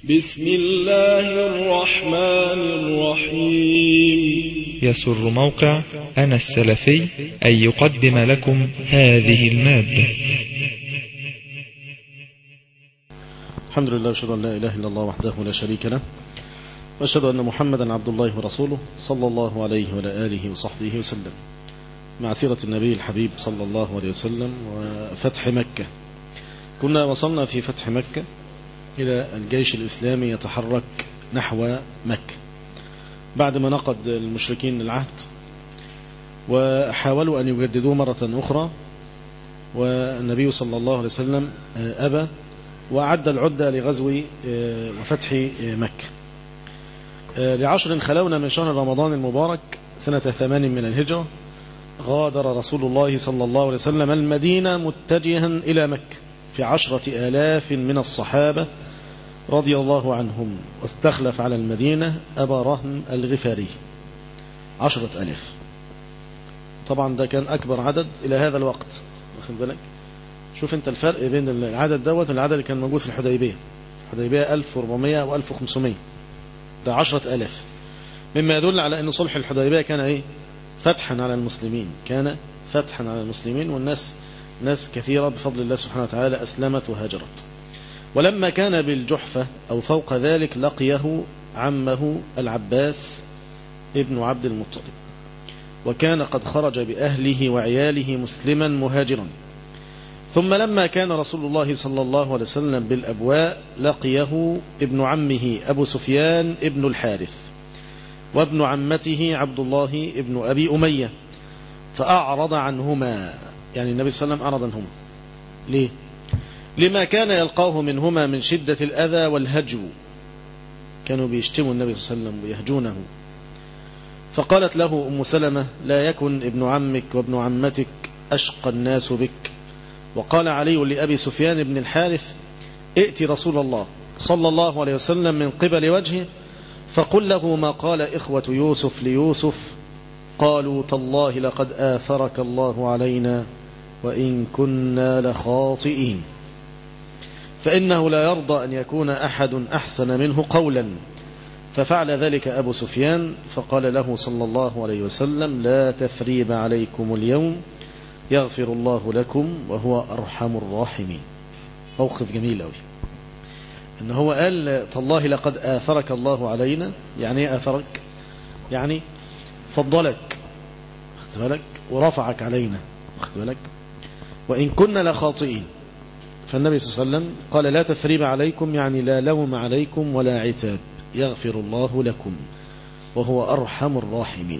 بسم الله الرحمن الرحيم يسر موقع أنا السلفي أن يقدم لكم هذه المادة الحمد لله أشهد أن لا إله إلا الله وحده لا شريك له وأشهد أن محمدا عبد الله ورسوله صلى الله عليه وعلى آله وصحبه وسلم مع سيرة النبي الحبيب صلى الله عليه وسلم وفتح مكة كنا وصلنا في فتح مكة إلى الجيش الإسلامي يتحرك نحو مكة بعد ما نقد المشركين العهد وحاولوا أن يجددوه مرة أخرى والنبي صلى الله عليه وسلم أبى وأعد العدة لغزو وفتح مكة لعشر خلونا من شهر رمضان المبارك سنة ثمان من الهجرة غادر رسول الله صلى الله عليه وسلم المدينة متجها إلى مكة في عشرة آلاف من الصحابة رضي الله عنهم واستخلف على المدينة أبا رهن الغفاري عشرة ألاف طبعا ده كان أكبر عدد إلى هذا الوقت واخد بالك شوف انت الفرق بين العدد دوت والعدد اللي كان موجود في الحديبية الحديبية 1400 و 1500 ده عشرة ألاف مما يدل على أن صلح الحديبية كان إيه فتحا على المسلمين كان فتحا على المسلمين والناس ناس كثيرة بفضل الله سبحانه وتعالى أسلمت وهاجرت ولما كان بالجحفة أو فوق ذلك لقيه عمه العباس ابن عبد المطلب وكان قد خرج بأهله وعياله مسلما مهاجرا ثم لما كان رسول الله صلى الله عليه وسلم بالأبواء لقيه ابن عمه أبو سفيان ابن الحارث وابن عمته عبد الله ابن أبي أمية فأعرض عنهما يعني النبي صلى الله عليه وسلم أعرض عنهما ليه لما كان يلقاه منهما من شدة الأذى والهجو كانوا بيشتموا النبي صلى الله عليه وسلم ويهجونه فقالت له أم سلمة لا يكن ابن عمك وابن عمتك أشقى الناس بك وقال علي لأبي سفيان بن الحارث ائت رسول الله صلى الله عليه وسلم من قبل وجهه فقل له ما قال إخوة يوسف ليوسف قالوا تالله لقد آثرك الله علينا وإن كنا لخاطئين فإنه لا يرضى أن يكون أحد أحسن منه قولا ففعل ذلك أبو سفيان فقال له صلى الله عليه وسلم لا تثريب عليكم اليوم يغفر الله لكم وهو أرحم الراحمين موقف جميل أوي إن هو قال تالله لقد آثرك الله علينا يعني ايه آثرك يعني فضلك واخد بالك ورفعك علينا واخد بالك وإن كنا لخاطئين فالنبي صلى الله عليه وسلم قال لا تثريب عليكم يعني لا لوم عليكم ولا عتاب يغفر الله لكم وهو أرحم الراحمين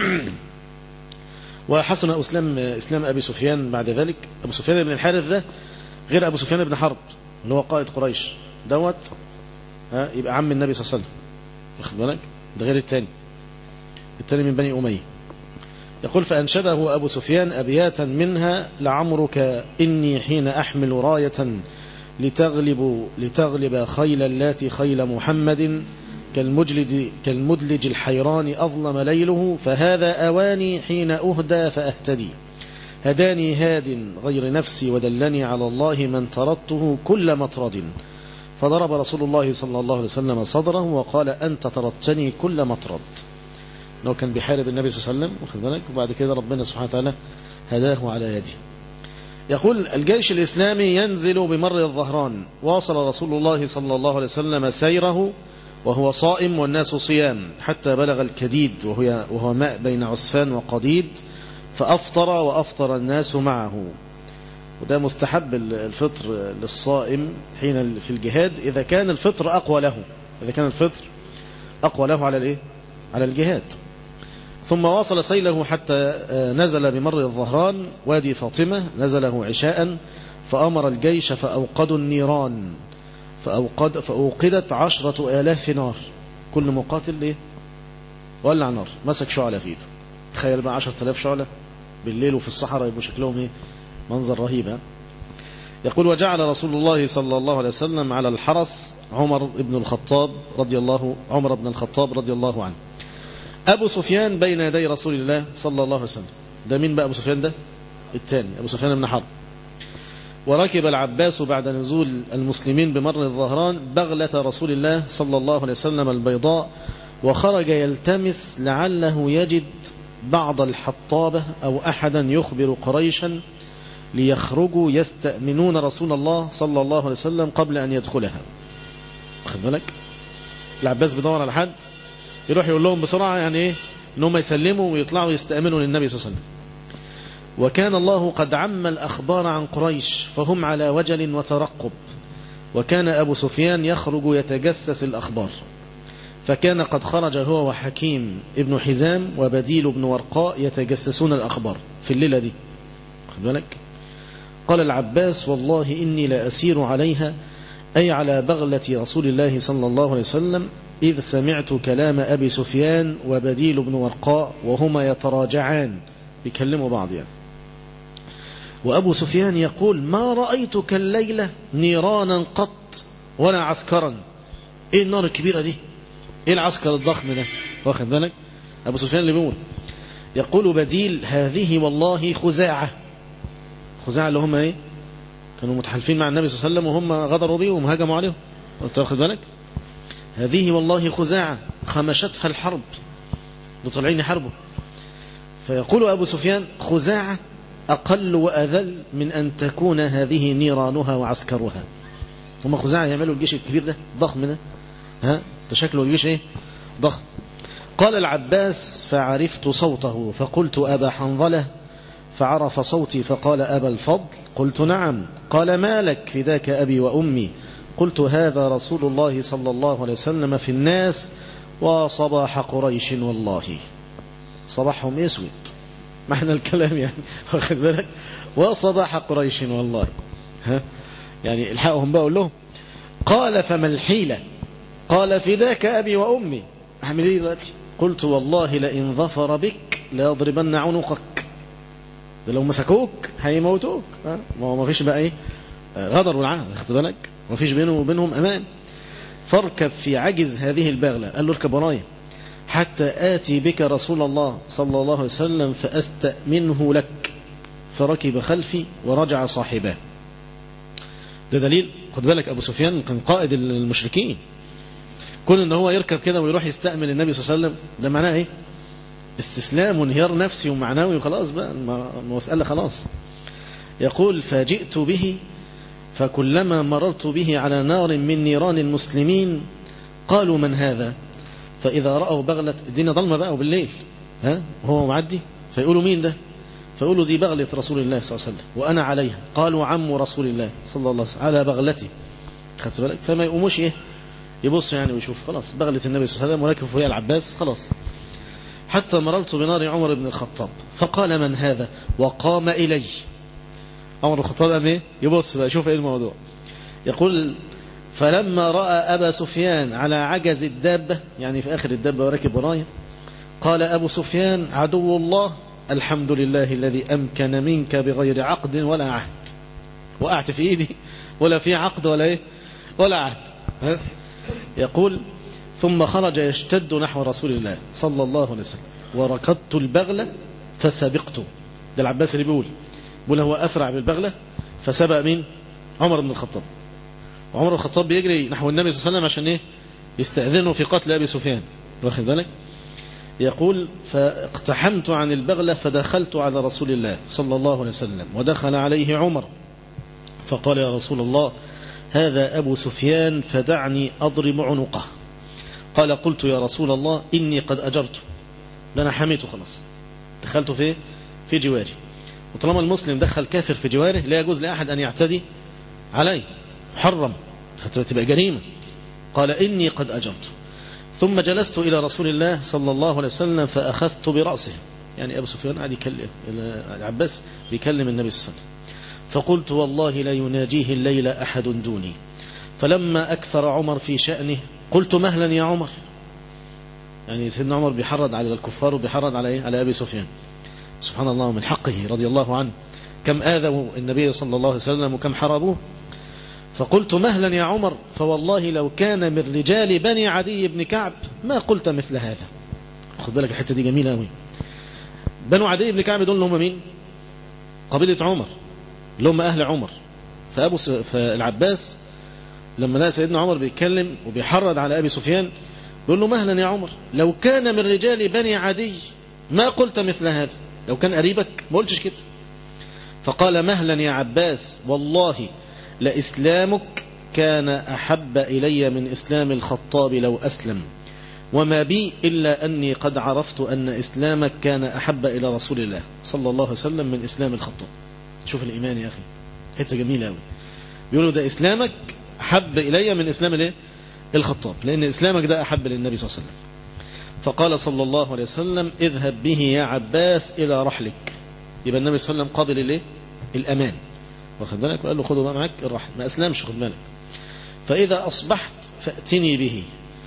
وحسن أسلام إسلام أبي سفيان بعد ذلك أبو سفيان بن الحارث ده غير أبو سفيان بن حرب اللي هو قائد قريش دوت ها يبقى عم النبي صلى الله عليه وسلم واخد بالك ده غير الثاني الثاني من بني أمية يقول فأنشده أبو سفيان أبياتا منها لعمرك إني حين أحمل راية لتغلب, لتغلب خيل اللاتي خيل محمد كالمجلد, كالمدلج الحيران أظلم ليله فهذا أواني حين أهدى فأهتدي هداني هاد غير نفسي ودلني على الله من طردته كل مطرد فضرب رسول الله صلى الله عليه وسلم صدره وقال أنت طردتني كل مطرد انه كان بيحارب النبي صلى الله عليه وسلم واخد بالك وبعد كده ربنا سبحانه وتعالى هداه على يده يقول الجيش الإسلامي ينزل بمر الظهران واصل رسول الله صلى الله عليه وسلم سيره وهو صائم والناس صيام حتى بلغ الكديد وهو, وهو ماء بين عصفان وقديد فأفطر وأفطر الناس معه وده مستحب الفطر للصائم حين في الجهاد إذا كان الفطر أقوى له إذا كان الفطر أقوى له على الإيه؟ على الجهاد ثم واصل سيله حتى نزل بمر الظهران وادي فاطمة نزله عشاء فأمر الجيش فأوقدوا النيران فأوقد فأوقدت عشرة آلاف نار كل مقاتل إيه؟ ولع نار مسك شعلة في إيده تخيل بقى عشرة آلاف شعلة بالليل وفي الصحراء يبقوا شكلهم إيه؟ منظر رهيب يقول وجعل رسول الله صلى الله عليه وسلم على الحرس عمر بن الخطاب رضي الله عمر بن الخطاب رضي الله عنه أبو سفيان بين يدي رسول الله صلى الله عليه وسلم ده مين بقى أبو سفيان ده الثاني أبو سفيان بن حرب وركب العباس بعد نزول المسلمين بمر الظهران بغلة رسول الله صلى الله عليه وسلم البيضاء وخرج يلتمس لعله يجد بعض الحطابة أو أحدا يخبر قريشا ليخرجوا يستأمنون رسول الله صلى الله عليه وسلم قبل أن يدخلها واخد بالك العباس بيدور على حد يروح يقول لهم بسرعة يعني ايه ان هم يسلموا ويطلعوا يستأمنوا للنبي صلى الله عليه وسلم وكان الله قد عم الأخبار عن قريش فهم على وجل وترقب وكان أبو سفيان يخرج يتجسس الأخبار فكان قد خرج هو وحكيم ابن حزام وبديل بن ورقاء يتجسسون الأخبار في الليلة دي خد بالك قال العباس والله إني لأسير عليها أي على بغلة رسول الله صلى الله عليه وسلم إذ سمعت كلام أبي سفيان وبديل بن ورقاء وهما يتراجعان بيكلموا بعض يعني وأبو سفيان يقول ما رأيتك الليلة نيرانا قط ولا عسكرا إيه النار الكبيرة دي إيه العسكر الضخم ده واخد بالك أبو سفيان اللي بيقول يقول بديل هذه والله خزاعة خزاعة اللي هم إيه كانوا متحالفين مع النبي صلى الله عليه وسلم وهم غدروا به وهجموا عليهم قلت واخد بالك هذه والله خزاعة خمشتها الحرب طالعين يحاربوا فيقول أبو سفيان خزاعة أقل وأذل من أن تكون هذه نيرانها وعسكرها هم خزاعة يعملوا الجيش الكبير ده ضخم ده ها ده شكله الجيش ايه ضخم قال العباس فعرفت صوته فقلت أبا حنظلة فعرف صوتي فقال أبا الفضل قلت نعم قال ما لك فداك أبي وأمي قلت هذا رسول الله صلى الله عليه وسلم في الناس وصباح قريش والله صباحهم اسود معنى الكلام يعني واخد بالك وصباح قريش والله ها يعني الحقهم بقى اقول لهم قال فما الحيلة قال فداك أبي وأمي أعمل إيه دلوقتي قلت والله لئن ظفر بك ليضربن عنقك ده لو مسكوك هيموتوك ها ما هو ما فيش بقى ايه غدر والعهد خد بالك ما فيش بينه وبينهم امان فاركب في عجز هذه البغلة قال له اركب ورايا حتى آتي بك رسول الله صلى الله عليه وسلم فأستأمنه لك فركب خلفي ورجع صاحباه ده دليل خد بالك أبو سفيان كان قائد المشركين كون ان هو يركب كده ويروح يستأمن النبي صلى الله عليه وسلم ده معناه ايه استسلام وانهيار نفسي ومعنوي وخلاص بقى المسألة خلاص يقول فجئت به فكلما مررت به على نار من نيران المسلمين قالوا من هذا فإذا رأوا بغلة الدنيا ضلمة بقى وبالليل ها وهو معدي فيقولوا مين ده فيقولوا دي بغلة رسول الله صلى الله عليه وسلم وأنا عليها قالوا عم رسول الله صلى الله عليه وسلم على بغلتي خدت بالك فما يقوموش ايه يبص يعني ويشوف خلاص بغلة النبي صلى الله عليه وسلم وراكب فيها العباس خلاص حتى مررت بنار عمر بن الخطاب فقال من هذا وقام إلي عمر بن الخطاب قام ايه يبص بقى يشوف ايه الموضوع يقول فلما رأى أبا سفيان على عجز الدابة يعني في آخر الدابة وراكب ورايا قال أبو سفيان عدو الله الحمد لله الذي أمكن منك بغير عقد ولا عهد وقعت في إيدي ولا في عقد ولا إيه ولا عهد ها؟ يقول ثم خرج يشتد نحو رسول الله صلى الله عليه وسلم وركضت البغلة فسبقته ده العباس اللي بيقول بيقول هو أسرع بالبغلة فسبق مين عمر بن الخطاب وعمر بن الخطاب بيجري نحو النبي صلى الله عليه وسلم عشان ايه يستأذنه في قتل أبي سفيان واخد بالك يقول فاقتحمت عن البغلة فدخلت على رسول الله صلى الله عليه وسلم ودخل عليه عمر فقال يا رسول الله هذا أبو سفيان فدعني أضرب عنقه قال قلت يا رسول الله إني قد أجرته ده أنا حميته خلاص دخلته في في جواري وطالما المسلم دخل كافر في جواره لا يجوز لأحد أن يعتدي عليه محرم حتى تبقى جريمة قال إني قد أجرته ثم جلست إلى رسول الله صلى الله عليه وسلم فأخذت برأسه يعني أبو سفيان قاعد يكلم العباس بيكلم النبي صلى الله عليه وسلم فقلت والله لا يناجيه الليل أحد دوني فلما أكثر عمر في شأنه قلت مهلا يا عمر يعني سيدنا عمر بيحرض على الكفار وبيحرض على إيه؟ على أبي سفيان سبحان الله من حقه رضي الله عنه كم آذوا النبي صلى الله عليه وسلم وكم حربوه فقلت مهلا يا عمر فوالله لو كان من رجال بني عدي بن كعب ما قلت مثل هذا خد بالك الحتة دي جميلة أوي بنو عدي بن كعب دول اللي هم مين قبيلة عمر اللي هم أهل عمر فأبو س... فالعباس لما لقى سيدنا عمر بيتكلم وبيحرض على أبي سفيان بيقول له مهلا يا عمر لو كان من رجال بني عدي ما قلت مثل هذا لو كان قريبك ما قلتش كده فقال مهلا يا عباس والله لإسلامك كان أحب إلي من إسلام الخطاب لو أسلم وما بي إلا أني قد عرفت أن إسلامك كان أحب إلى رسول الله صلى الله عليه وسلم من إسلام الخطاب شوف الإيمان يا أخي حتة جميلة أوي بيقولوا ده إسلامك أحب إلي من إسلام الايه الخطاب لأن إسلامك ده أحب للنبي صلى الله عليه وسلم فقال صلى الله عليه وسلم اذهب به يا عباس إلى رحلك يبقى النبي صلى الله عليه وسلم قابل الايه الأمان واخد بالك وقال له خده بقى معاك الرحل ما أسلمش خد بالك فإذا أصبحت فأتني به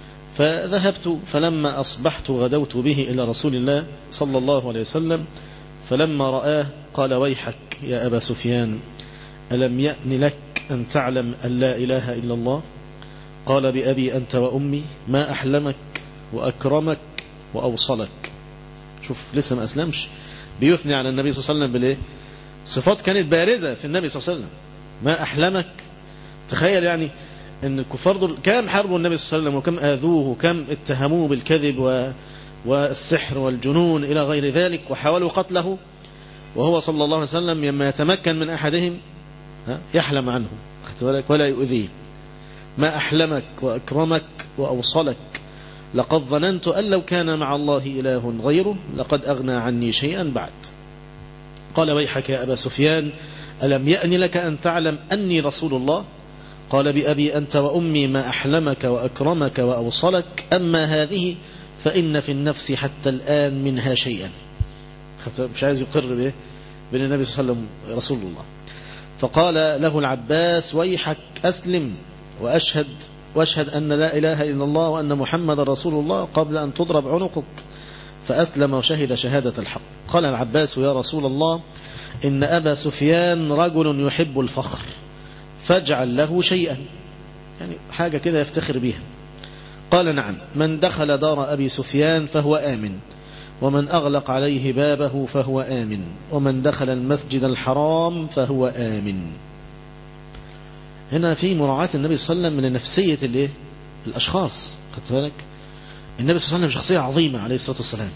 فذهبت فلما أصبحت غدوت به إلى رسول الله صلى الله عليه وسلم فلما رآه قال ويحك يا أبا سفيان ألم يأن لك أن تعلم أن لا إله إلا الله قال بأبي أنت وأمي ما أحلمك وأكرمك وأوصلك شوف لسه ما أسلمش بيثني على النبي صلى الله عليه وسلم بالإيه صفات كانت بارزة في النبي صلى الله عليه وسلم ما أحلمك تخيل يعني ان الكفار دول كم حاربوا النبي صلى الله عليه وسلم وكم آذوه وكم اتهموه بالكذب و... والسحر والجنون إلى غير ذلك وحاولوا قتله وهو صلى الله عليه وسلم لما يتمكن من أحدهم يحلم عنه ولا يؤذيه ما أحلمك وأكرمك وأوصلك لقد ظننت أن لو كان مع الله إله غيره لقد أغنى عني شيئا بعد قال ويحك يا أبا سفيان ألم يأن لك أن تعلم أني رسول الله قال بأبي أنت وأمي ما أحلمك وأكرمك وأوصلك أما هذه فإن في النفس حتى الآن منها شيئا مش عايز يقر به بين النبي صلى الله عليه وسلم رسول الله فقال له العباس ويحك أسلم وأشهد واشهد أن لا إله إلا الله وأن محمد رسول الله قبل أن تضرب عنقك فأسلم وشهد شهادة الحق قال العباس يا رسول الله إن أبا سفيان رجل يحب الفخر فاجعل له شيئا يعني حاجة كده يفتخر بها قال نعم من دخل دار أبي سفيان فهو آمن ومن أغلق عليه بابه فهو آمن ومن دخل المسجد الحرام فهو آمن هنا في مراعاة النبي صلى الله عليه وسلم من نفسية الايه الأشخاص خدت بالك النبي صلى الله عليه وسلم شخصية عظيمة عليه الصلاة والسلام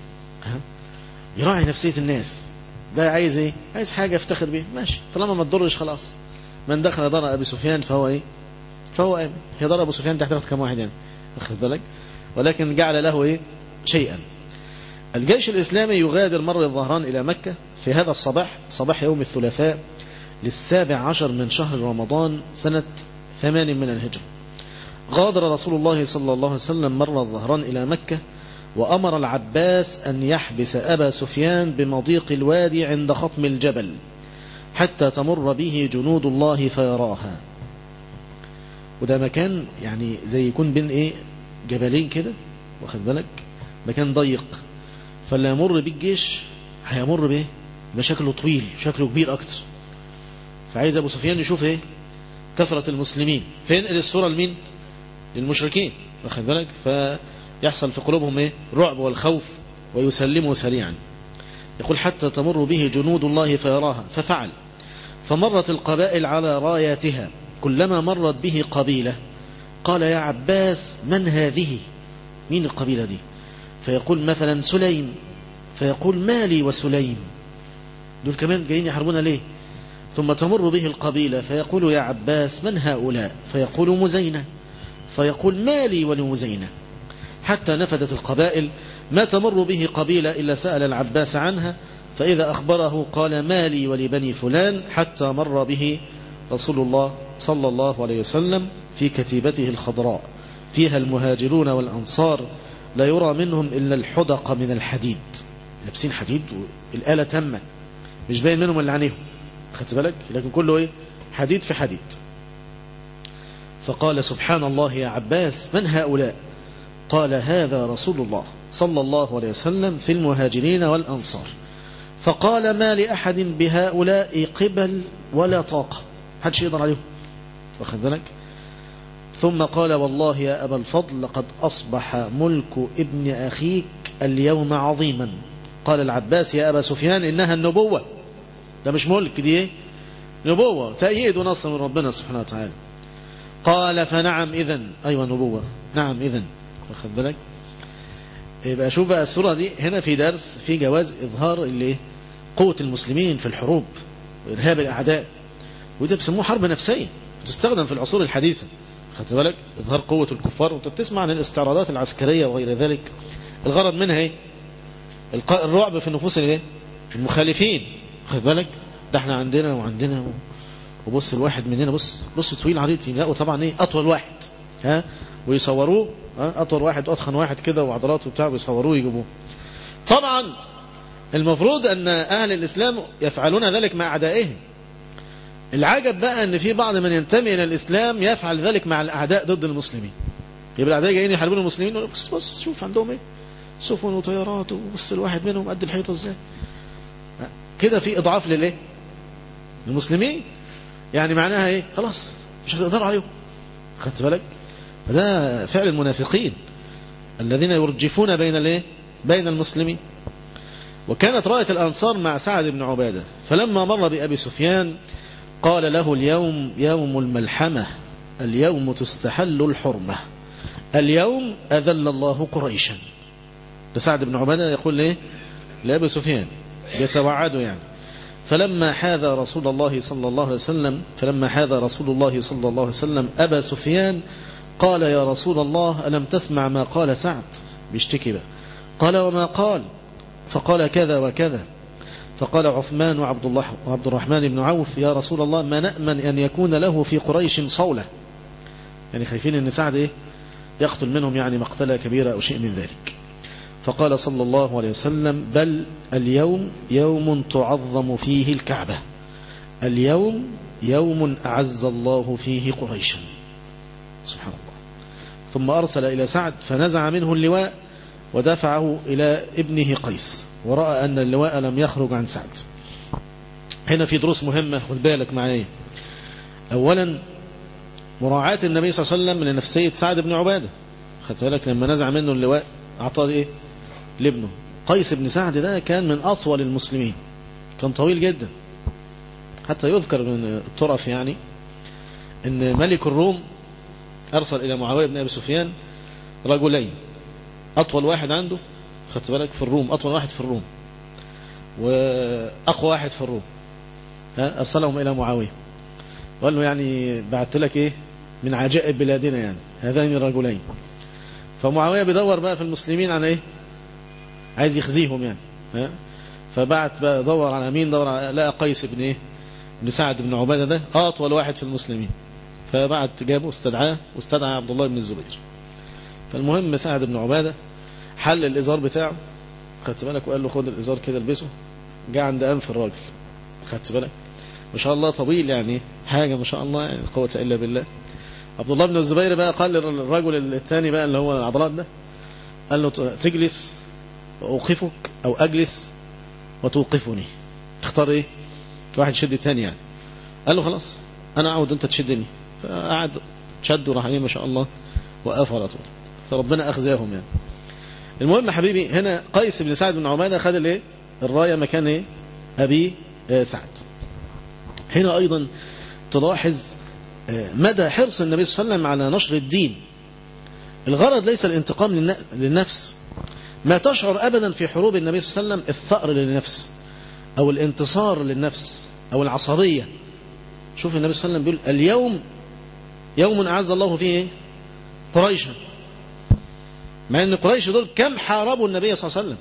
يراعي نفسية الناس ده عايز ايه عايز حاجة يفتخر بيها ماشي طالما ما تضرش خلاص من دخل دار أبي سفيان فهو ايه فهو آمن هي دار أبو سفيان تحت كم واحد يعني واخد بالك ولكن جعل له ايه شيئا الجيش الإسلامي يغادر مر الظهران إلى مكة في هذا الصباح صباح يوم الثلاثاء للسابع عشر من شهر رمضان سنة ثمان من الهجرة غادر رسول الله صلى الله عليه وسلم مر الظهران إلى مكة وأمر العباس أن يحبس أبا سفيان بمضيق الوادي عند خطم الجبل حتى تمر به جنود الله فيراها وده مكان يعني زي يكون بين ايه جبلين كده واخد بالك مكان ضيق فاللي يمر بيه الجيش هيمر بايه بشكله طويل شكله كبير اكتر فعايز ابو سفيان يشوف ايه كثرة المسلمين فينقل الصورة لمين للمشركين واخد بالك فيحصل في قلوبهم ايه رعب والخوف ويسلموا سريعا يقول حتى تمر به جنود الله فيراها ففعل فمرت القبائل على راياتها كلما مرت به قبيلة قال يا عباس من هذه مين القبيلة دي فيقول مثلا سليم فيقول مالي وسليم دول كمان جايين يحاربونا ليه ثم تمر به القبيلة فيقول يا عباس من هؤلاء فيقول مزينة فيقول مالي ولمزينة حتى نفدت القبائل ما تمر به قبيلة إلا سأل العباس عنها فإذا أخبره قال مالي ولبني فلان حتى مر به رسول الله صلى الله عليه وسلم في كتيبته الخضراء فيها المهاجرون والأنصار لا يرى منهم إلا الحدق من الحديد لابسين حديد والآلة تامة مش باين منهم اللي عنيهم خدت بالك لكن كله ايه حديد في حديد فقال سبحان الله يا عباس من هؤلاء قال هذا رسول الله صلى الله عليه وسلم في المهاجرين والأنصار فقال ما لأحد بهؤلاء قبل ولا طاقة حدش يقدر عليهم واخد بالك ثم قال والله يا أبا الفضل لقد أصبح ملك ابن أخيك اليوم عظيما قال العباس يا أبا سفيان إنها النبوة ده مش ملك دي ايه نبوة تأييد ونصر من ربنا سبحانه وتعالى قال فنعم إذن أيوة نبوة نعم إذن واخد بالك يبقى شوف بقى السورة دي هنا في درس في جواز إظهار اللي قوة المسلمين في الحروب وإرهاب الأعداء وده بيسموه حرب نفسية تستخدم في العصور الحديثة خدت بالك إظهار قوة الكفار وانت بتسمع عن الاستعراضات العسكرية وغير ذلك الغرض منها ايه القاء الرعب في نفوس الايه المخالفين خد بالك ده احنا عندنا وعندنا وبص الواحد مننا بص بص طويل عريض يلاقوا طبعا ايه اطول واحد ها ويصوروه ها اطول واحد واضخم واحد كده وعضلاته وبتاع ويصوروه يجيبوه طبعا المفروض ان اهل الاسلام يفعلون ذلك مع اعدائهم العجب بقى ان في بعض من ينتمي الى الاسلام يفعل ذلك مع الاعداء ضد المسلمين يبقى الاعداء جايين يحاربون المسلمين يقول بص بص شوف عندهم ايه سفن وطيارات وبص الواحد منهم قد الحيطه ازاي كده في اضعاف للايه المسلمين يعني معناها ايه خلاص مش هتقدروا عليهم خدت بالك فده فعل المنافقين الذين يرجفون بين الايه بين المسلمين وكانت راية الأنصار مع سعد بن عبادة فلما مر بأبي سفيان قال له اليوم يوم الملحمة اليوم تستحل الحرمة اليوم أذل الله قريشا سعد بن عبادة يقول ليه لأبي سفيان يتوعده يعني فلما حاذى رسول الله صلى الله عليه وسلم فلما حاذى رسول الله صلى الله عليه وسلم أبا سفيان قال يا رسول الله ألم تسمع ما قال سعد بيشتكي بقى قال وما قال فقال كذا وكذا فقال عثمان وعبد الله وعبد الرحمن بن عوف يا رسول الله ما نأمن أن يكون له في قريش صولة يعني خايفين أن سعد إيه يقتل منهم يعني مقتلة كبيرة أو شيء من ذلك فقال صلى الله عليه وسلم بل اليوم يوم تعظم فيه الكعبة اليوم يوم أعز الله فيه قريشا سبحان الله ثم أرسل إلى سعد فنزع منه اللواء ودفعه إلى ابنه قيس ورأى أن اللواء لم يخرج عن سعد هنا في دروس مهمة خد بالك معايا أولا مراعاة النبي صلى الله عليه وسلم لنفسية سعد بن عبادة خدت بالك لما نزع منه اللواء أعطاه إيه لابنه قيس بن سعد ده كان من أطول المسلمين كان طويل جدا حتى يذكر من الطرف يعني أن ملك الروم أرسل إلى معاوية بن أبي سفيان رجلين أطول واحد عنده خدت بالك في الروم أطول واحد في الروم وأقوى واحد في الروم ها أرسلهم إلى معاوية وقال له يعني بعت لك إيه من عجائب بلادنا يعني هذين الرجلين فمعاوية بيدور بقى في المسلمين على إيه عايز يخزيهم يعني ها فبعت بقى دور على مين دور على لقى قيس بن إيه بن سعد بن عبادة ده أطول واحد في المسلمين فبعت جابه استدعاه واستدعى عبد الله بن الزبير فالمهم سعد بن عبادة حل الإزار بتاعه خدت بالك وقال له خد الإزار كده البسه جاء عند أنف الراجل خدت بالك ما شاء الله طويل يعني حاجة ما شاء الله يعني قوة إلا بالله عبد الله بن الزبير بقى قال للرجل الثاني بقى اللي هو العضلات ده قال له تجلس وأوقفك أو أجلس وتوقفني تختار إيه واحد شد الثاني يعني قال له خلاص أنا أعود أنت تشدني فقعد شد وراح إيه ما شاء الله وقف على طول فربنا أخزاهم يعني المهم حبيبي هنا قيس بن سعد بن عمادة خد الايه الراية مكان ايه أبي سعد هنا أيضا تلاحظ مدى حرص النبي صلى الله عليه وسلم على نشر الدين الغرض ليس الانتقام للنفس ما تشعر أبدا في حروب النبي صلى الله عليه وسلم الثأر للنفس أو الانتصار للنفس أو العصبية شوف النبي صلى الله عليه وسلم بيقول اليوم يوم أعز الله فيه قريشا مع ان قريش دول كم حاربوا النبي صلى الله عليه وسلم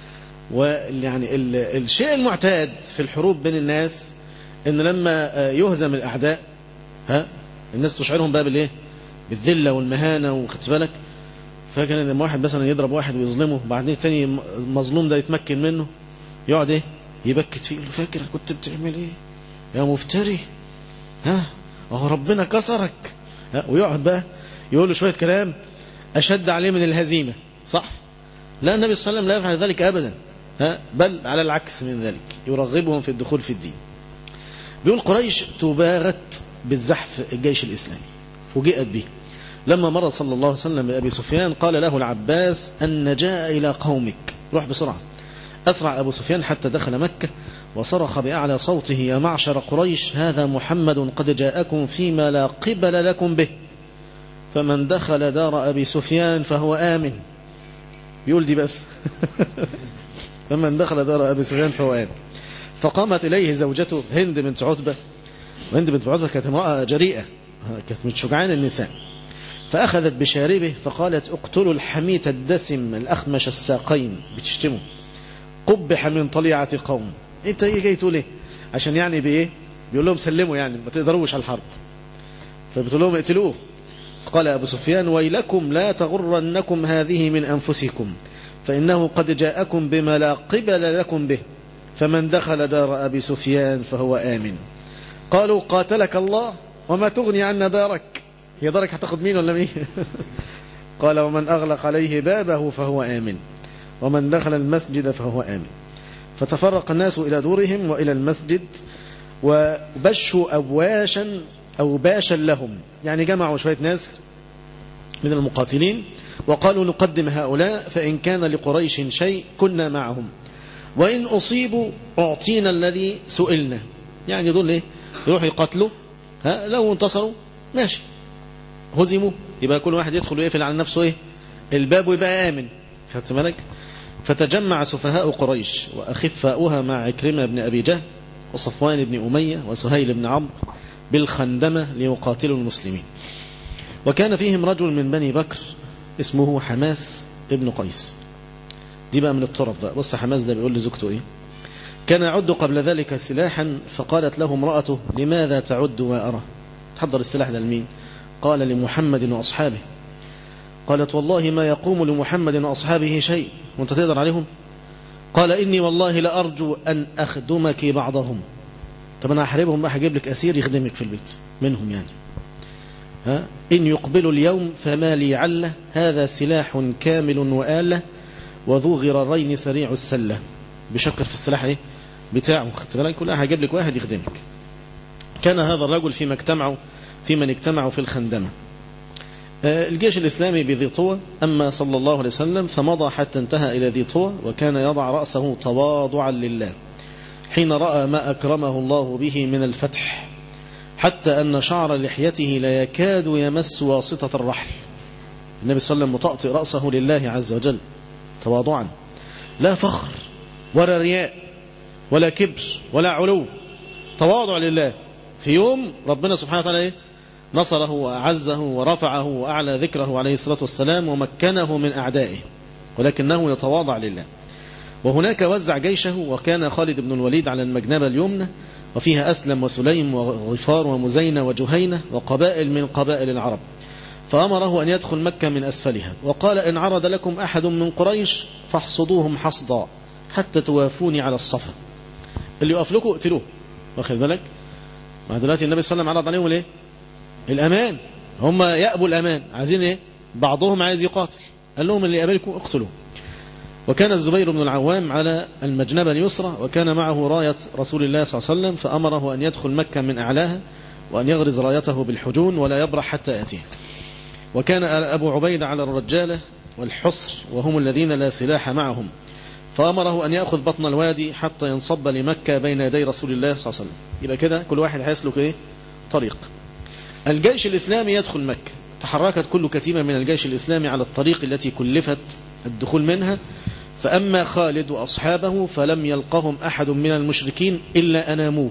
ويعني الشيء المعتاد في الحروب بين الناس ان لما يهزم الاعداء ها الناس تشعرهم بقى بالايه بالذله والمهانه وخدت بالك فكان لما واحد مثلا يضرب واحد ويظلمه بعدين الثاني المظلوم ده يتمكن منه يقعد ايه يبكت فيه يقول له فاكر كنت بتعمل ايه يا مفتري ها اهو ربنا كسرك ها ويقعد بقى يقول له شويه كلام أشد عليه من الهزيمة صح لا النبي صلى الله عليه وسلم لا يفعل ذلك أبدا ها بل على العكس من ذلك يرغبهم في الدخول في الدين بيقول قريش تباغت بالزحف الجيش الإسلامي فوجئت به لما مر صلى الله عليه وسلم بأبي سفيان قال له العباس أن جاء إلى قومك روح بسرعة أسرع أبو سفيان حتى دخل مكة وصرخ بأعلى صوته يا معشر قريش هذا محمد قد جاءكم فيما لا قبل لكم به فمن دخل دار أبي سفيان فهو آمن بيقول دي بس فمن دخل دار أبي سفيان فهو آمن فقامت إليه زوجته هند بنت عتبة وهند بنت عتبة كانت امرأة جريئة كانت من شجعان النساء فأخذت بشاربه فقالت اقتلوا الحميت الدسم الأخمش الساقين بتشتمه قبح من طليعة قوم انت ايه جاي تقول ايه عشان يعني بايه بيقول لهم سلموا يعني ما تقدروش على الحرب فبتقول لهم اقتلوه قال أبو سفيان ويلكم لا تغرنكم هذه من أنفسكم فإنه قد جاءكم بما لا قبل لكم به فمن دخل دار أبي سفيان فهو آمن قالوا قاتلك الله وما تغني عنا دارك هي دارك هتاخد مين ولا مين قال ومن أغلق عليه بابه فهو آمن ومن دخل المسجد فهو آمن فتفرق الناس إلى دورهم وإلى المسجد وبشوا أبواشا أو باشا لهم يعني جمعوا شوية ناس من المقاتلين وقالوا نقدم هؤلاء فإن كان لقريش شيء كنا معهم وإن أصيبوا أعطينا الذي سئلنا يعني دول إيه يروحوا يقتلوا ها لو انتصروا ماشي هزموا يبقى كل واحد يدخل ويقفل على نفسه إيه الباب ويبقى آمن خدت بالك فتجمع سفهاء قريش وأخفاؤها مع عكرمة بن أبي جهل وصفوان بن أمية وسهيل بن عمرو بالخندمة ليقاتلوا المسلمين وكان فيهم رجل من بني بكر اسمه حماس ابن قيس دي بقى من الطرف بقى بص حماس ده بيقول لزوجته ايه كان يعد قبل ذلك سلاحا فقالت له امرأته لماذا تعد وأرى تحضر السلاح ده لمين قال لمحمد وأصحابه قالت والله ما يقوم لمحمد وأصحابه شيء وانت تقدر عليهم قال إني والله لأرجو أن أخدمك بعضهم طب أنا هحاربهم بقى هجيب لك أسير يخدمك في البيت منهم يعني ها إن يقبلوا اليوم فما لي عله هذا سلاح كامل وآلة وذو غرارين سريع السلة بشكر في السلاح ايه بتاعه خدت بالك كل هجيب لك واحد يخدمك كان هذا الرجل فيما اجتمعوا في من اجتمعوا في الخندمة الجيش الإسلامي بذي طوى أما صلى الله عليه وسلم فمضى حتى انتهى إلى ذي طوى وكان يضع رأسه تواضعا لله حين رأى ما أكرمه الله به من الفتح حتى أن شعر لحيته لا يكاد يمس واسطة الرحل النبي صلى الله عليه وسلم مطأطئ رأسه لله عز وجل تواضعا لا فخر ولا رياء ولا كبر ولا علو تواضع لله في يوم ربنا سبحانه وتعالى إيه؟ نصره وأعزه ورفعه وأعلى ذكره عليه الصلاة والسلام ومكنه من أعدائه ولكنه يتواضع لله وهناك وزع جيشه وكان خالد بن الوليد على المجنبة اليمنى وفيها أسلم وسليم وغفار ومزينة وجهينة وقبائل من قبائل العرب فأمره أن يدخل مكة من أسفلها وقال إن عرض لكم أحد من قريش فاحصدوهم حصدا حتى توافوني على الصفا اللي يقف لكم اقتلوه واخد بالك ما دلوقتي النبي صلى الله عليه وسلم عرض عليهم الايه الأمان هم يأبوا الأمان عايزين ايه بعضهم عايز يقاتل قال لهم اللي يقابلكم اقتلوه وكان الزبير بن العوام على المجنبة اليسرى وكان معه راية رسول الله صلى الله عليه وسلم فأمره أن يدخل مكة من أعلاها وأن يغرز رايته بالحجون ولا يبرح حتى يأتيه وكان أبو عبيد على الرجالة والحصر وهم الذين لا سلاح معهم فأمره أن يأخذ بطن الوادي حتى ينصب لمكة بين يدي رسول الله صلى الله عليه وسلم يبقى كده كل واحد هيسلك إيه طريق الجيش الإسلامي يدخل مكة تحركت كل كتيبة من الجيش الإسلامي على الطريق التي كلفت الدخول منها فأما خالد وأصحابه فلم يلقهم أحد من المشركين إلا أناموه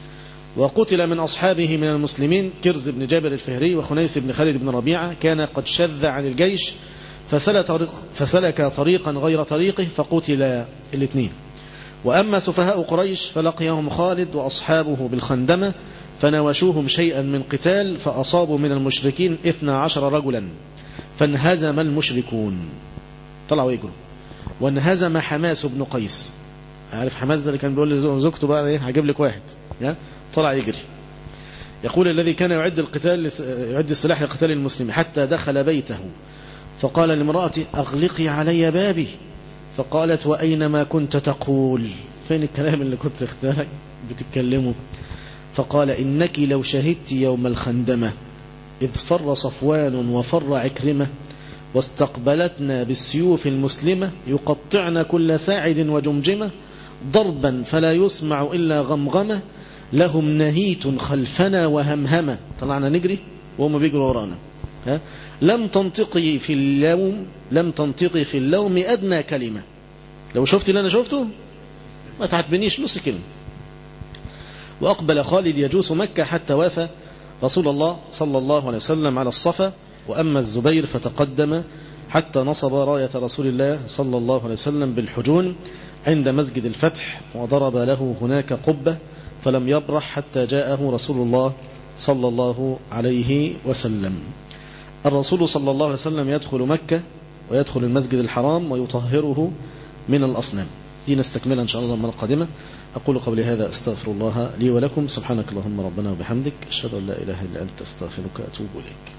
وقتل من أصحابه من المسلمين كرز بن جابر الفهري وخنيس بن خالد بن ربيعة كان قد شذ عن الجيش فسلك, طريق فسلك طريقا غير طريقه فقتل الاثنين وأما سفهاء قريش فلقيهم خالد وأصحابه بالخندمة فنوشوهم شيئا من قتال فأصابوا من المشركين اثنا عشر رجلا فانهزم المشركون طلعوا يجروا وانهزم حماس بن قيس عارف حماس ده اللي كان بيقول لزوجته بقى ايه هجيب لك واحد طلع يجري يقول الذي كان يعد القتال يعد السلاح لقتال المسلم حتى دخل بيته فقال لامرأتي أغلقي علي بابي فقالت وأينما كنت تقول فين الكلام اللي كنت اختارك بتتكلمه فقال إنك لو شهدت يوم الخندمة إذ فر صفوان وفر عكرمة واستقبلتنا بالسيوف المسلمة يقطعن كل ساعد وجمجمة ضربا فلا يسمع إلا غمغمة لهم نهيت خلفنا وهمهمة طلعنا نجري وهم بيجروا ورانا ها؟ لم تنطقي في اللوم لم تنطقي في اللوم أدنى كلمة لو شفت اللي أنا شفته ما تعتبنيش نص كلمة وأقبل خالد يجوس مكة حتى وافى رسول الله صلى الله عليه وسلم على الصفا وأما الزبير فتقدم حتى نصب راية رسول الله صلى الله عليه وسلم بالحجون عند مسجد الفتح وضرب له هناك قبة فلم يبرح حتى جاءه رسول الله صلى الله عليه وسلم الرسول صلى الله عليه وسلم يدخل مكة ويدخل المسجد الحرام ويطهره من الأصنام دي نستكملها إن شاء الله المرة القادمة أقول قبل هذا أستغفر الله لي ولكم سبحانك اللهم ربنا وبحمدك أشهد أن لا إله إلا أنت أستغفرك وأتوب إليك